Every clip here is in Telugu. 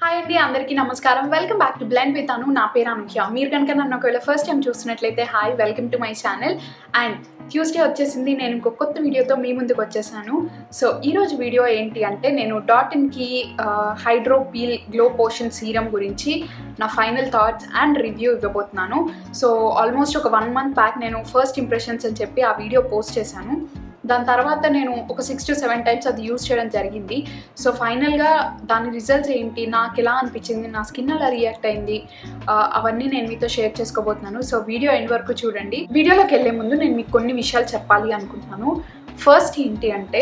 హాయ్ అండి అందరికీ నమస్కారం welcome back to blend with Anu నా పేరు అనుఖ్య మీరు కనుక నన్ను ఒకవేళ ఫస్ట్ టైం చూస్తున్నట్లయితే hi welcome to my channel and Tuesday వచ్చేసింది నేను ఇంకో కొత్త వీడియోతో మీ ముందుకు వచ్చేసాను సో ఈరోజు వీడియో ఏంటి అంటే నేను డాట్ ఇన్కి hydro peel glow potion serum గురించి నా ఫైనల్ థాట్స్ అండ్ రివ్యూ ఇవ్వబోతున్నాను సో ఆల్మోస్ట్ ఒక వన్ మంత్ బ్యాక్ నేను ఫస్ట్ ఇంప్రెషన్స్ అని చెప్పి ఆ వీడియో పోస్ట్ చేశాను దాని తర్వాత నేను ఒక సిక్స్ టు సెవెన్ టైమ్స్ అది యూజ్ చేయడం జరిగింది సో ఫైనల్గా దాని రిజల్ట్స్ ఏంటి నాకు ఎలా అనిపించింది నా స్కిన్ ఎలా రియాక్ట్ అయింది ఆ, అవన్నీ నేను మీతో షేర్ చేసుకోబోతున్నాను సో వీడియో ఎండ్ వరకు చూడండి వీడియోలోకి వెళ్ళే ముందు నేను మీకు కొన్ని విషయాలు చెప్పాలి అనుకుంటున్నాను ఫస్ట్ ఏంటి అంటే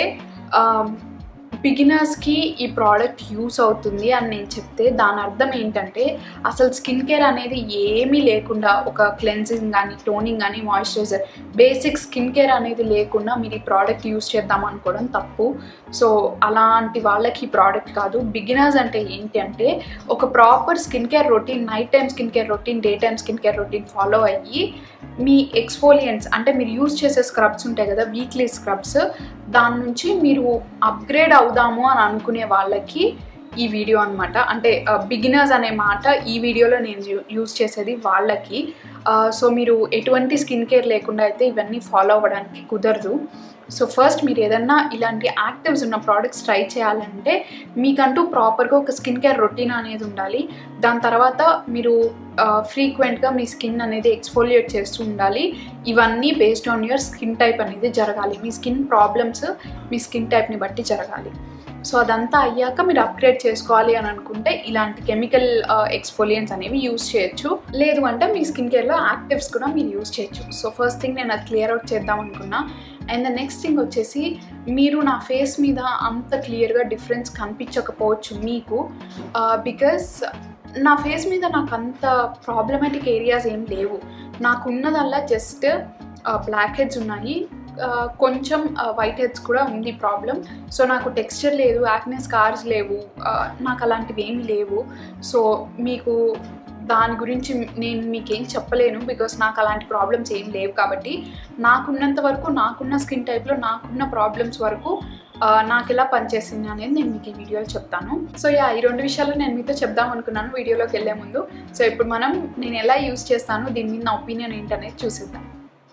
బిగినర్స్కి ఈ ప్రోడక్ట్ యూస్ అవుతుంది అని నేను చెప్తే దాని అర్థం ఏంటంటే అసలు స్కిన్ కేర్ అనేది ఏమీ లేకుండా ఒక క్లెన్సింగ్ కానీ టోనింగ్ కానీ మాయిశ్చరైజర్ బేసిక్ స్కిన్ కేర్ అనేది లేకుండా మీరు ఈ ప్రోడక్ట్ యూస్ చేద్దాం అనుకోవడం తప్పు సో అలాంటి వాళ్ళకి ఈ ప్రోడక్ట్ కాదు బిగినర్స్ అంటే ఏంటి అంటే ఒక proper skin care routine night time skin care routine day time skin care routine follow అయ్యి మీ ఎక్స్ఫోలియంట్స్ అంటే మీరు యూస్ చేసే స్క్రబ్స్ ఉంటాయి కదా వీక్లీ స్క్రబ్స్ దాని నుంచి మీరు అప్గ్రేడ్ అవుదాము అని అనుకునే వాళ్ళకి ఈ వీడియో అనమాట అంటే బిగినర్స్ అనే మాట ఈ వీడియోలో నేను యూజ్ చేసేది వాళ్ళకి సో మీరు ఎటువంటి స్కిన్ కేర్ లేకుండా అయితే ఇవన్నీ ఫాలో అవ్వడానికి కుదరదు సో ఫస్ట్ మీరు ఏదన్నా ఇలాంటి యాక్టివ్స్ ఉన్న ప్రోడక్ట్స్ ట్రై చేయాలంటే మీకంటూ ప్రాపర్గా ఒక స్కిన్ కేర్ రొటీన్ అనేది ఉండాలి దాని తర్వాత మీరు ఫ్రీక్వెంట్గా మీ స్కిన్ అనేది ఎక్స్ఫోలియేట్ చేస్తూ ఉండాలి ఇవన్నీ based on your skin type అనేది జరగాలి మీ స్కిన్ ప్రాబ్లమ్స్ మీ స్కిన్ టైప్ని బట్టి జరగాలి సో అదంతా అయ్యాక మీరు అప్గ్రేడ్ చేసుకోవాలి అని అనుకుంటే ఇలాంటి కెమికల్ ఎక్స్ఫోలియన్స్ అనేవి యూస్ చేయొచ్చు లేదు అంటే మీ స్కిన్ కేర్లో యాక్టివ్స్ కూడా మీరు యూస్ చేయొచ్చు సో ఫస్ట్ థింగ్ నేను అది క్లియర్ అవుట్ చేద్దాం అనుకున్నా అండ్ ద నెక్స్ట్ థింగ్ వచ్చేసి మీరు నా ఫేస్ మీద అంత క్లియర్గా డిఫరెన్స్ కనిపించకపోవచ్చు మీకు బికాస్ నా ఫేస్ మీద నాకు అంత ప్రాబ్లమాటిక్ ఏరియాస్ ఏం లేవు నాకు ఉన్నదల్లా జస్ట్ బ్లాక్ హెడ్స్ ఉన్నాయి ఆ, కొంచెం వైట్ హెడ్స్ కూడా ఉంది ప్రాబ్లం సో నాకు టెక్స్చర్ లేదు యాక్నే స్కార్స్ లేవు ఆ, నాకు అలాంటివి ఏమి లేవు సో మీకు దాని గురించి నేను మీకేం చెప్పలేను బికాస్ నాకు అలాంటి ప్రాబ్లమ్స్ ఏం లేవు కాబట్టి నాకున్నంత వరకు నాకున్న స్కిన్ టైప్లో నాకున్న ప్రాబ్లమ్స్ వరకు ఆ, నాకు ఎలా పనిచేసింది అనేది నేను మీకు ఈ వీడియోలో చెప్తాను సో యా ఈ రెండు విషయాలు నేను మీతో చెప్దాం అనుకున్నాను వీడియోలోకి వెళ్ళే ముందు సో ఇప్పుడు మనం నేను ఎలా యూస్ చేస్తాను దీని మీద నా ఒపీనియన్ ఏంటనేది చూసేద్దాం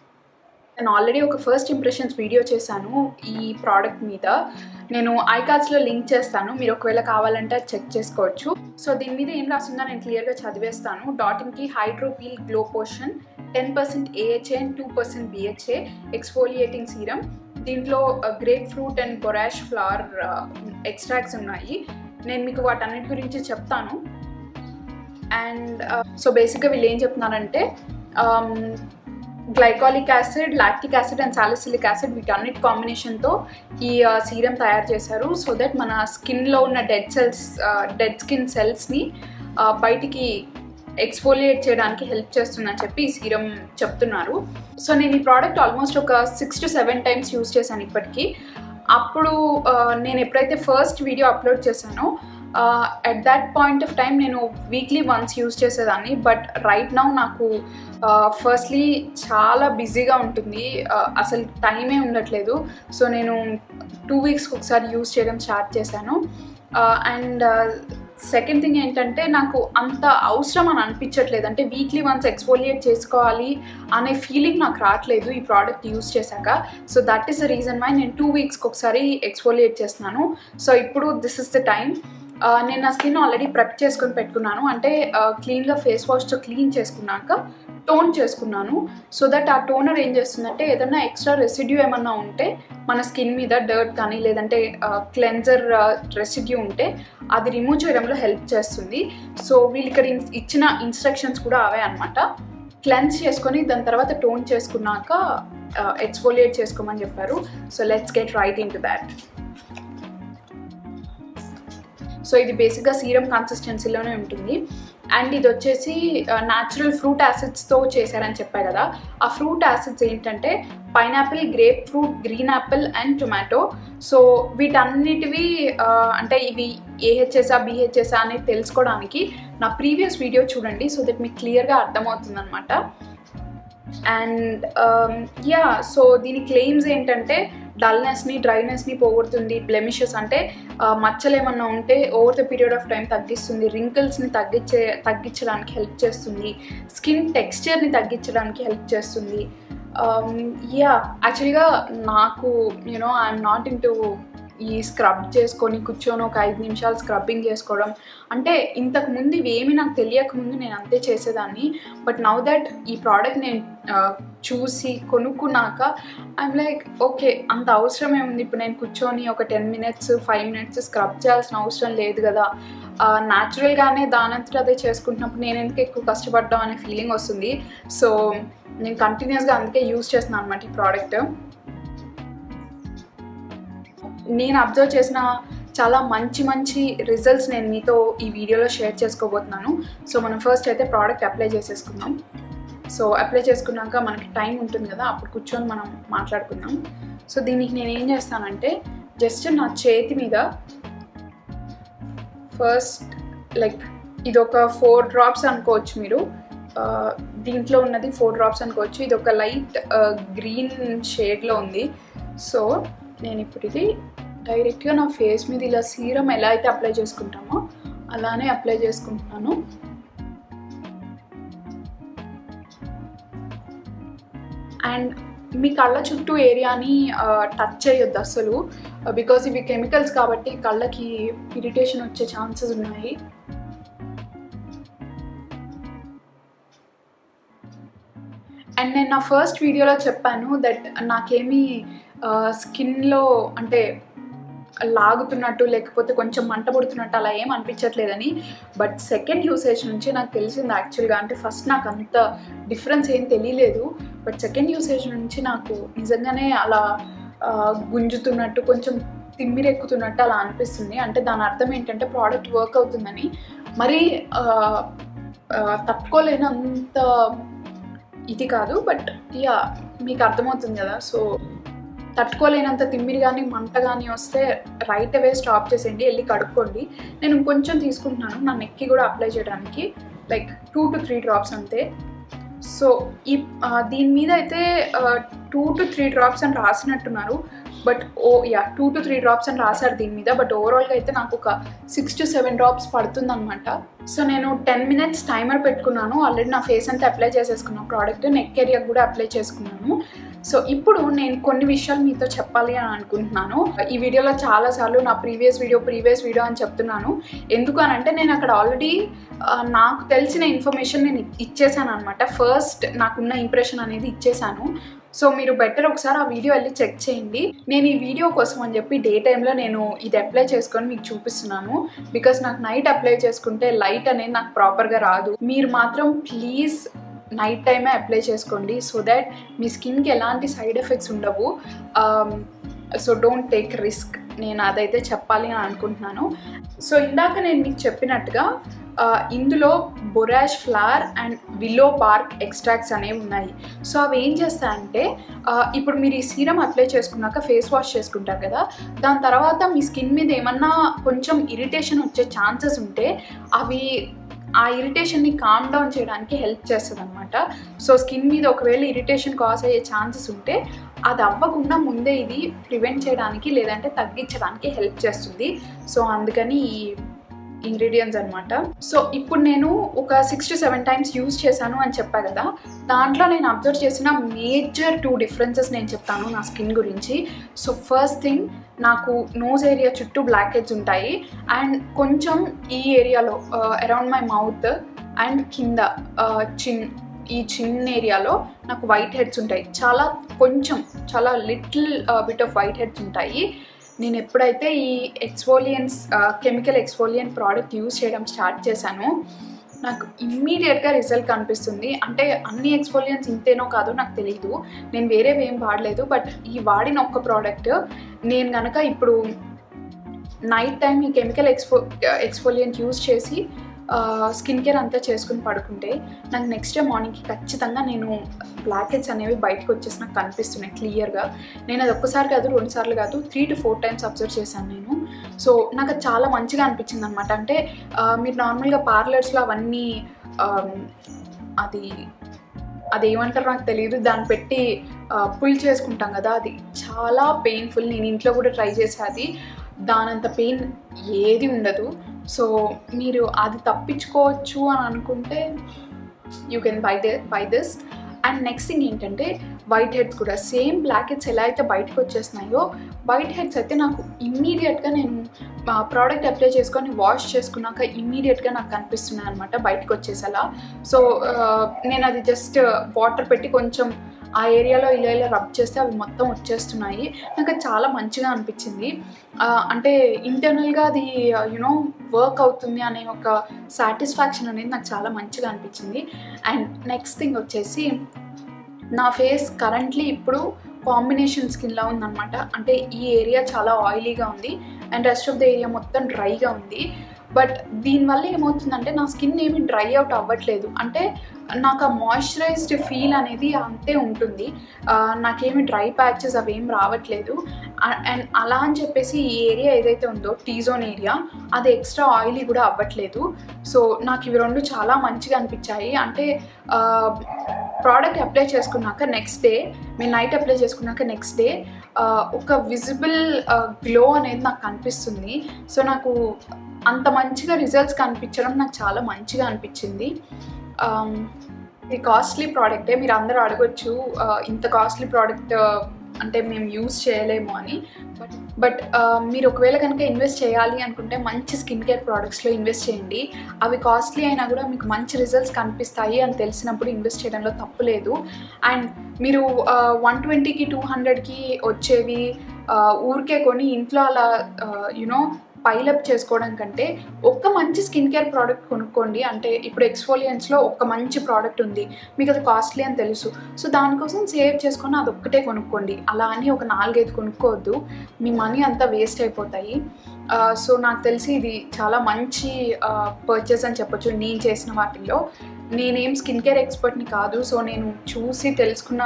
నేను ఆల్రెడీ ఒక ఫస్ట్ ఇంప్రెషన్స్ వీడియో చేశాను ఈ ప్రోడక్ట్ మీద నేను ఐకార్డ్స్లో లింక్ చేస్తాను మీరు ఒకవేళ కావాలంటే అది చెక్ చేసుకోవచ్చు సో దీని మీద ఏం రాసిందో నేను క్లియర్గా చదివేస్తాను డాట్ ఇన్కి hydro peel glow potion ten percent AHA and two percent BHA exfoliating serum దీంట్లో grapefruit and borage flower extracts ఉన్నాయి నేను మీకు వాటన్నిటి గురించి చెప్తాను అండ్ సో బేసిక్గా వీళ్ళు ఏం చెప్తున్నారంటే glycolic acid lactic acid and salicylic acid వీటన్నిటి కాంబినేషన్తో ఈ సీరం తయారు చేశారు సో దట్ మన స్కిన్లో ఉన్న డెడ్ సెల్స్ డెడ్ స్కిన్ సెల్స్ని బయటికి ఎక్స్ఫోలియేట్ చేయడానికి హెల్ప్ చేస్తుందని చెప్పి ఈ సీరం చెప్తున్నారు సో నేను ఈ ప్రోడక్ట్ ఆల్మోస్ట్ ఒక six to seven times use చేశాను ఇప్పటికీ అప్పుడు ఆ, నేను ఎప్పుడైతే ఫస్ట్ వీడియో అప్లోడ్ చేశానో at that point of time నేను వీక్లీ వన్స్ యూస్ చేసేదాన్ని బట్ రైట్ నౌ నాకు ఫస్ట్లీ చాలా బిజీగా ఉంటుంది ఆ, అసలు టైమే ఉండట్లేదు సో నేను టూ వీక్స్కి ఒకసారి యూస్ చేయడం స్టార్ట్ చేశాను అండ్ సెకండ్ థింగ్ ఏంటంటే నాకు అంత అవసరం అని అనిపించట్లేదు అంటే వీక్లీ వన్స్ ఎక్స్ఫోలియేట్ చేసుకోవాలి అనే ఫీలింగ్ నాకు రావట్లేదు ఈ ప్రోడక్ట్ యూస్ చేశాక so that is the reason why నేను టూ వీక్స్కి ఒకసారి ఎక్స్ఫోలియేట్ చేస్తున్నాను సో ఇప్పుడు దిస్ ఇస్ ద టైం నేను నా స్కిన్ ఆల్రెడీ ప్రెప్ చేసుకొని పెట్టుకున్నాను అంటే క్లీన్గా ఫేస్ వాష్తో క్లీన్ చేసుకున్నాక టోన్ చేసుకున్నాను సో దట్ ఆ టోనర్ ఏం చేస్తుందంటే ఏదైనా ఎక్స్ట్రా రెసిడ్యూ ఏమన్నా ఉంటే మన స్కిన్ మీద డర్ట్ కానీ లేదంటే క్లెన్జర్ రెసిడ్యూ ఉంటే అది రిమూవ్ చేయడంలో హెల్ప్ చేస్తుంది సో వీళ్ళు ఇక్కడ ఇన్- ఇచ్చిన ఇన్స్ట్రక్షన్స్ కూడా అవే అనమాట క్లెన్స్ చేసుకొని దాని తర్వాత టోన్ చేసుకున్నాక ఎక్స్ఫోలియేట్ చేసుకోమని చెప్పారు so let's get right into that so ఇది బేసిక్గా సీరం కన్సిస్టెన్సీలోనే ఉంటుంది అండ్ ఇది వచ్చేసి న్యాచురల్ ఫ్రూట్ యాసిడ్స్తో చేశారని చెప్పాయి కదా ఆ ఫ్రూట్ యాసిడ్స్ ఏంటంటే pineapple grapefruit green apple and tomato so వీటన్నిటివి ఆ, అంటే ఇవి ఏహెచ్ఎస్ఆ బిహెచ్ఎస్ఆ అనేది తెలుసుకోవడానికి నా ప్రీవియస్ వీడియో చూడండి సో దట్ మీకు క్లియర్గా అర్థమవుతుంది అనమాట అండ్ యా సో దీని క్లెయిమ్స్ ఏంటంటే డల్నెస్ని డ్రైనెస్ని పోగొడుతుంది బ్లెమిషెస్ అంటే ఆ, మచ్చలు ఏమన్నా ఉంటే over the period of time తగ్గిస్తుంది రింకిల్స్ని తగ్గించే తగ్గించడానికి హెల్ప్ చేస్తుంది స్కిన్ టెక్స్చర్ని తగ్గించడానికి హెల్ప్ చేస్తుంది యా యాక్చువల్గా నాకు you know I'm not into ఈ స్క్రబ్ చేసుకొని కూర్చొని ఒక ఐదు నిమిషాలు స్క్రబ్బింగ్ చేసుకోవడం అంటే ఇంతకు ముందు ఇవేమి నాకు తెలియక ముందు నేను అంతే చేసేదాన్ని బట్ నౌ దట్ ఈ ప్రోడక్ట్ నేను ఆ, చూసి కొనుక్కున్నాక ఐఎమ్ లైక్ ఓకే అంత అవసరం ఏముంది ఇప్పుడు నేను కూర్చొని ఒక ten minutes five minutes scrub చేయాల్సిన అవసరం లేదు కదా న్యాచురల్గానే దానంతట అదే చేసుకుంటున్నప్పుడు నేను ఎందుకు ఎక్కువ కష్టపడ్డాం అనే ఫీలింగ్ వస్తుంది సో నేను కంటిన్యూస్గా అందుకే యూస్ చేస్తున్నాను అనమాట ఈ ప్రోడక్ట్ నేను అబ్జర్వ్ చేసిన చాలా మంచి మంచి రిజల్ట్స్ నేను మీతో ఈ వీడియోలో షేర్ చేసుకోబోతున్నాను సో మనం ఫస్ట్ అయితే ప్రోడక్ట్ అప్లై చేసేసుకుందాం సో అప్లై చేసుకున్నాక మనకి టైం ఉంటుంది కదా అప్పుడు కూర్చొని మనం మాట్లాడుకుందాం సో దీనికి నేను ఏం చేస్తానంటే జస్ట్ నా చేతి మీద ఫస్ట్ లైక్ ఇది ఒక ఫోర్ డ్రాప్స్ అనుకోవచ్చు మీరు ఆ, దీంట్లో ఉన్నది ఫోర్ డ్రాప్స్ అనుకోవచ్చు ఇది ఒక లైట్ గ్రీన్ షేడ్లో ఉంది సో నేను ఇప్పుడు ఇది డైరెక్ట్గా నా ఫేస్ మీద ఇలా సీరం ఎలా అయితే అప్లై చేసుకుంటామో అలానే అప్లై చేసుకుంటున్నాను అండ్ మీ కళ్ళ చుట్టూ ఏరియాని టచ్ చేయొద్దు అసలు బికాజ్ ఇవి కెమికల్స్ కాబట్టి కళ్ళకి ఇరిటేషన్ వచ్చే ఛాన్సెస్ ఉన్నాయి అండ్ నేను నా ఫస్ట్ వీడియోలో చెప్పాను దట్ నాకేమీ స్కిన్లో అంటే లాగుతున్నట్టు లేకపోతే కొంచెం మంట పుడుతున్నట్టు అలా ఏం అనిపించట్లేదని బట్ సెకండ్ యూసేజ్ నుంచి నాకు తెలిసింది యాక్చువల్గా అంటే ఫస్ట్ నాకు అంత డిఫరెన్స్ ఏం తెలియలేదు బట్ సెకండ్ యూసేజ్ నుంచి నాకు నిజంగానే అలా ఆ, గుంజుతున్నట్టు కొంచెం తిమ్మిరెక్కుతున్నట్టు అలా అనిపిస్తుంది అంటే దాని అర్థం ఏంటంటే ప్రోడక్ట్ వర్క్ అవుతుందని మరీ ఆ, ఆ, తట్టుకోలేనంత ఇది కాదు బట్ యా మీకు అర్థమవుతుంది కదా సో తట్టుకోలేనంత తిమ్మిరి కానీ మంట కానీ వస్తే రైట్ అవే స్టాప్ చేసేయండి వెళ్ళి కడుక్కోండి నేను కొంచెం తీసుకుంటున్నాను నా నెక్కి కూడా అప్లై చేయడానికి like two to three drops అంతే సో ఈ ఆ, దీని మీద అయితే టూ టు త్రీ డ్రాప్స్ అని రాసినట్టున్నారు but oh yeah two to three drops అని రాశారు దీని మీద బట్ ఓవరాల్గా అయితే నాకు ఒక సిక్స్ టు సెవెన్ డ్రాప్స్ పడుతుంది అనమాట సో నేను టెన్ మినిట్స్ టైమర్ పెట్టుకున్నాను ఆల్రెడీ నా ఫేస్ అంతా అప్లై చేసేసుకున్నాను ప్రోడక్ట్ నెక్ ఏరియాకి కూడా అప్లై చేసుకున్నాను సో ఇప్పుడు నేను కొన్ని విషయాలు మీతో చెప్పాలి అని అనుకుంటున్నాను ఈ వీడియోలో చాలాసార్లు నా ప్రీవియస్ వీడియో ప్రీవియస్ వీడియో అని చెప్తున్నాను ఎందుకు అని అంటే నేను అక్కడ ఆల్రెడీ నాకు తెలిసిన ఇన్ఫర్మేషన్ నేను ఇచ్చేసాను అనమాట ఫస్ట్ నాకున్న ఇంప్రెషన్ అనేది ఇచ్చేసాను సో మీరు బెటర్ ఒకసారి ఆ వీడియో వెళ్ళి చెక్ చేయండి నేను ఈ వీడియో కోసం అని చెప్పి డే టైంలో నేను ఇది అప్లై చేసుకొని మీకు చూపిస్తున్నాను బికాస్ నాకు నైట్ అప్లై చేసుకుంటే లైట్ అనేది నాకు ప్రాపర్గా రాదు మీరు మాత్రం ప్లీజ్ నైట్ టైమే అప్లై చేసుకోండి సో దట్ మీ స్కిన్కి ఎలాంటి సైడ్ ఎఫెక్ట్స్ ఉండవు సో డోంట్ టేక్ రిస్క్ నేను అదైతే చెప్పాలి అని అనుకుంటున్నాను సో ఇందాక నేను మీకు చెప్పినట్టుగా ఆ, ఇందులో borage flower and willow bark extracts అనేవి ఉన్నాయి సో అవి ఏం చేస్తాయంటే ఆ, ఇప్పుడు మీరు ఈ సీరం అప్లై చేసుకున్నాక ఫేస్ వాష్ చేసుకుంటారు కదా దాని తర్వాత మీ స్కిన్ మీద ఏమన్నా కొంచెం ఇరిటేషన్ వచ్చే ఛాన్సెస్ ఉంటే అవి ఆ ఇరిటేషన్ని కామ్ డౌన్ చేయడానికి హెల్ప్ చేస్తుంది అనమాట సో స్కిన్ మీద ఒకవేళ ఇరిటేషన్ కాజ్ అయ్యే ఛాన్సెస్ ఉంటే అది అవ్వకుండా ముందే ఇది ప్రివెంట్ చేయడానికి లేదంటే తగ్గించడానికి హెల్ప్ చేస్తుంది సో అందుకని ఈ ఇంగ్రీడియంట్స్ అనమాట సో ఇప్పుడు నేను ఒక six to seven times use చేశాను అని చెప్పా కదా దాంట్లో నేను అబ్జర్వ్ చేసిన మేజర్ టూ డిఫరెన్సెస్ నేను చెప్తాను నా స్కిన్ గురించి సో ఫస్ట్ థింగ్ నాకు నోస్ ఏరియా చుట్టూ బ్లాక్ హెడ్స్ ఉంటాయి అండ్ కొంచెం ఈ ఏరియాలో అరౌండ్ మై మౌత్ అండ్ కింద చిన్ ఈ చిన్న ఏరియాలో నాకు వైట్ హెడ్స్ ఉంటాయి చాలా కొంచెం చాలా little bit of white heads ఉంటాయి నేను ఎప్పుడైతే ఈ exfoliants chemical exfoliant product use చేయడం స్టార్ట్ చేశానో నాకు ఇమ్మీడియట్గా రిజల్ట్ కనిపిస్తుంది అంటే అన్ని ఎక్స్ఫోలియన్స్ ఇంతేనో కాదో నాకు తెలియదు నేను వేరేవి ఏం వాడలేదు బట్ ఈ వాడిన ఒక్క ప్రోడక్ట్ నేను కనుక ఇప్పుడు నైట్ టైం ఈ కెమికల్ ఎక్స్ఫో ఎక్స్ఫోలియంట్ యూజ్ చేసి స్కిన్ కేర్ అంతా చేసుకుని పడుకుంటే నాకు నెక్స్ట్ డే మార్నింగ్కి ఖచ్చితంగా నేను బ్లాక్ హెడ్స్ అనేవి బయటకు వచ్చేసి నాకు కనిపిస్తున్నాయి క్లియర్గా నేను అది ఒక్కసారి కాదు రెండు సార్లు కాదు three to four times observe చేశాను నేను సో నాకు అది చాలా మంచిగా అనిపించింది అనమాట అంటే ఆ, మీరు నార్మల్గా పార్లర్స్లో అవన్నీ ఆ, అది అది ఏమంటారో నాకు తెలియదు దాన్ని పెట్టి పుల్ చేసుకుంటాం కదా అది చాలా పెయిన్ఫుల్ నేను ఇంట్లో కూడా ట్రై చేసేది దానంత పెయిన్ ఏది ఉండదు సో మీరు అది తప్పించుకోవచ్చు అని అనుకుంటే you can by the by this and next thing ఏంటంటే వైట్ హెడ్స్ కూడా సేమ్ బ్లాక్ హెడ్స్ ఎలా అయితే బయటకు వచ్చేస్తున్నాయో వైట్ హెడ్స్ అయితే నాకు ఇమ్మీడియట్గా నేను ప్రోడక్ట్ అప్లై చేసుకొని వాష్ చేసుకున్నాక ఇమ్మీడియట్గా నాకు కనిపిస్తున్నాయి అనమాట బయటకు వచ్చేసేలా సో నేను అది జస్ట్ వాటర్ పెట్టి కొంచెం ఆ ఏరియాలో ఇలా ఇలా రబ్ చేస్తే అవి మొత్తం వచ్చేస్తున్నాయి నాకు అది చాలా మంచిగా అనిపించింది అంటే ఇంటర్నల్గా అది యునో వర్క్ అవుతుంది అనే ఒక సాటిస్ఫాక్షన్ అనేది నాకు చాలా మంచిగా అనిపించింది అండ్ నెక్స్ట్ థింగ్ వచ్చేసి నా ఫేస్ కరెంట్లీ ఇప్పుడు కాంబినేషన్ స్కిన్లా ఉందన్నమాట అంటే ఈ ఏరియా చాలా ఆయిలీగా ఉంది and rest of the area మొత్తం డ్రైగా ఉంది బట్ దీనివల్ల ఏమవుతుందంటే నా స్కిన్ ఏమి డ్రై అవుట్ అవ్వట్లేదు అంటే నాకు ఆ మాయిశ్చరైజ్డ్ ఫీల్ అనేది అంతే ఉంటుంది నాకేమి డ్రై ప్యాచెస్ అవి ఏం రావట్లేదు అండ్ అలా అని చెప్పేసి ఈ ఏరియా ఏదైతే ఉందో టీజోన్ ఏరియా అది ఎక్స్ట్రా ఆయిలీ కూడా అవ్వట్లేదు సో నాకు ఇవి రెండు చాలా మంచిగా అనిపించాయి అంటే ప్రోడక్ట్ అప్లై చేసుకున్నాక నెక్స్ట్ డే మేము నైట్ అప్లై చేసుకున్నాక నెక్స్ట్ డే ఒక విజిబుల్ గ్లో అనేది నాకు కనిపిస్తుంది సో నాకు అంత మంచిగా రిజల్ట్స్ కనిపించడం నాకు చాలా మంచిగా అనిపించింది ఇది కాస్ట్లీ ప్రోడక్టే మీరు అందరూ అడగొచ్చు ఇంత కాస్ట్లీ ప్రోడక్ట్ అంటే మేము యూస్ చేయలేము అని బట్ బట్ మీరు ఒకవేళ కనుక ఇన్వెస్ట్ చేయాలి అనుకుంటే మంచి స్కిన్ కేర్ ప్రోడక్ట్స్లో ఇన్వెస్ట్ చేయండి అవి కాస్ట్లీ అయినా కూడా మీకు మంచి రిజల్ట్స్ కనిపిస్తాయి అని తెలిసినప్పుడు ఇన్వెస్ట్ చేయడంలో తప్పు లేదు అండ్ మీరు వన్ ట్వంటీకి టూ హండ్రెడ్కి వచ్చేవి ఊరికే కొని ఇంట్లో అలా యునో పైలప్ చేసుకోవడం కంటే ఒక్క మంచి స్కిన్ కేర్ ప్రోడక్ట్ కొనుక్కోండి అంటే ఇప్పుడు ఎక్స్ఫోలియన్స్లో ఒక్క మంచి ప్రోడక్ట్ ఉంది మీకు అది కాస్ట్లీ అని తెలుసు సో దానికోసం సేవ్ చేసుకొని అది ఒక్కటే కొనుక్కోండి అలా అని ఒక నాలుగైదు కొనుక్కోవద్దు మీ మనీ అంతా వేస్ట్ అయిపోతాయి సో నాకు తెలిసి ఇది చాలా మంచి పర్చేస్ అని చెప్పొచ్చు నేను చేసిన వాటిల్లో నేనేం స్కిన్ కేర్ ఎక్స్పర్ట్ని కాదు సో నేను చూసి తెలుసుకున్న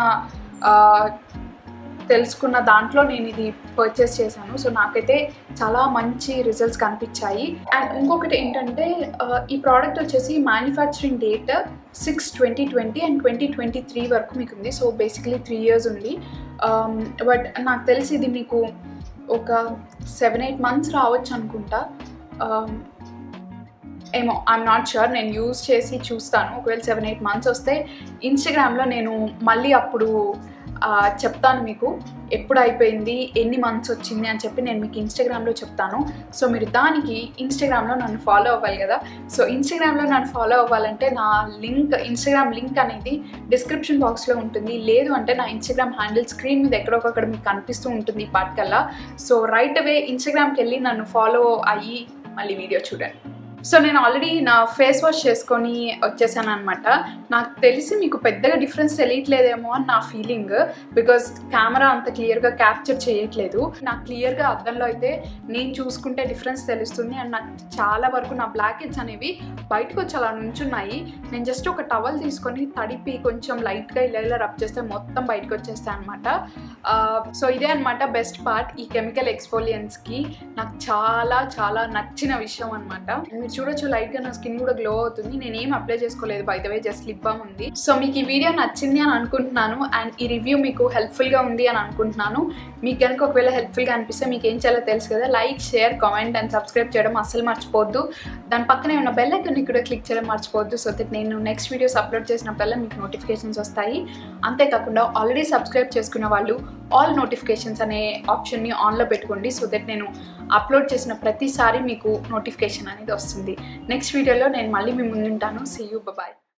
తెలుసుకున్న దాంట్లో నేను ఇది పర్చేస్ చేశాను సో నాకైతే చాలా మంచి రిజల్ట్స్ కనిపించాయి అండ్ ఇంకొకటి ఏంటంటే ఈ ప్రోడక్ట్ వచ్చేసి manufacturing date six twenty twenty and twenty twenty three వరకు మీకు ఉంది సో బేసికలీ త్రీ ఇయర్స్ ఉంది బట్ నాకు తెలిసి ఇది మీకు ఒక సెవెన్ ఎయిట్ మంత్స్ రావచ్చు అనుకుంటా ఏమో ఐఎమ్ నాట్ షూర్ నేను యూజ్ చేసి చూస్తాను ఒకవేళ సెవెన్ ఎయిట్ మంత్స్ వస్తే ఇన్స్టాగ్రామ్లో నేను మళ్ళీ అప్పుడు చెప్తాను మీకు ఎప్పుడు అయిపోయింది ఎన్ని మంత్స్ వచ్చింది అని చెప్పి నేను మీకు ఇన్స్టాగ్రామ్లో చెప్తాను సో మీరు దానికి ఇన్స్టాగ్రామ్లో నన్ను ఫాలో అవ్వాలి కదా సో ఇన్స్టాగ్రామ్లో నన్ను ఫాలో అవ్వాలంటే నా లింక్ ఇన్స్టాగ్రామ్ లింక్ అనేది డిస్క్రిప్షన్ బాక్స్లో ఉంటుంది లేదు అంటే నా ఇన్స్టాగ్రామ్ హ్యాండిల్ స్క్రీన్ మీద ఎక్కడొకక్కడ మీకు కనిపిస్తూ ఉంటుంది ఈ పాటికల్లా సో రైట్ అవే ఇన్స్టాగ్రామ్కి వెళ్ళి నన్ను ఫాలో అయ్యి మళ్ళీ వీడియో చూడండి సో నేను ఆల్రెడీ నా ఫేస్ వాష్ చేసుకొని వచ్చేసాను అనమాట నాకు తెలిసి మీకు పెద్దగా డిఫరెన్స్ తెలియట్లేదేమో అని నా ఫీలింగ్ బికాజ్ కెమెరా అంత క్లియర్గా క్యాప్చర్ చేయట్లేదు నాకు క్లియర్గా అద్దంలో అయితే నేను చూసుకుంటే డిఫరెన్స్ తెలుస్తుంది అండ్ నాకు చాలా వరకు నా బ్లాక్ హెడ్స్ అనేవి బయటకు వచ్చి అలా నుంచున్నాయి నేను జస్ట్ ఒక టవల్ తీసుకొని తడిపి కొంచెం లైట్గా ఇలా ఇలా రబ్ చేస్తే మొత్తం బయటకు వచ్చేస్తాయి అనమాట సో ఇదే అనమాట బెస్ట్ పార్ట్ ఈ కెమికల్ ఎక్స్ఫోలియన్స్కి నాకు చాలా చాలా నచ్చిన విషయం అనమాట మీరు చూడొచ్చు లైట్గా నా స్కిన్ కూడా గ్లో అవుతుంది నేను ఏం అప్లై చేసుకోలేదు by the way just lip balm ఉంది సో మీకు ఈ వీడియో నచ్చింది అని అనుకుంటున్నాను అండ్ ఈ రివ్యూ మీకు హెల్ప్ఫుల్గా ఉంది అని అనుకుంటున్నాను మీకు కనుక ఒకవేళ హెల్ప్ఫుల్గా అనిపిస్తే మీకు ఏం చేయాలో తెలుసు కదా like share comment and subscribe చేయడం అస్సలు మర్చిపోవద్దు దాని పక్కనే ఉన్న బెల్ ఐకన్ని కూడా క్లిక్ చేయడం మర్చిపోవద్దు సో దట్ నేను నెక్స్ట్ వీడియోస్ అప్లోడ్ చేసినప్పుడల్లా మీకు నోటిఫికేషన్స్ వస్తాయి అంతేకాకుండా ఆల్రెడీ సబ్స్క్రైబ్ చేసుకున్న వాళ్ళు ఆల్ నోటిఫికేషన్స్ అనే ఆప్షన్ని ఆన్లో పెట్టుకోండి సో దట్ నేను అప్లోడ్ చేసిన ప్రతిసారి మీకు నోటిఫికేషన్ అనేది వస్తుంది నెక్స్ట్ వీడియోలో నేను మళ్ళీ మీ ముందుంటాను సీ యూ బాయ్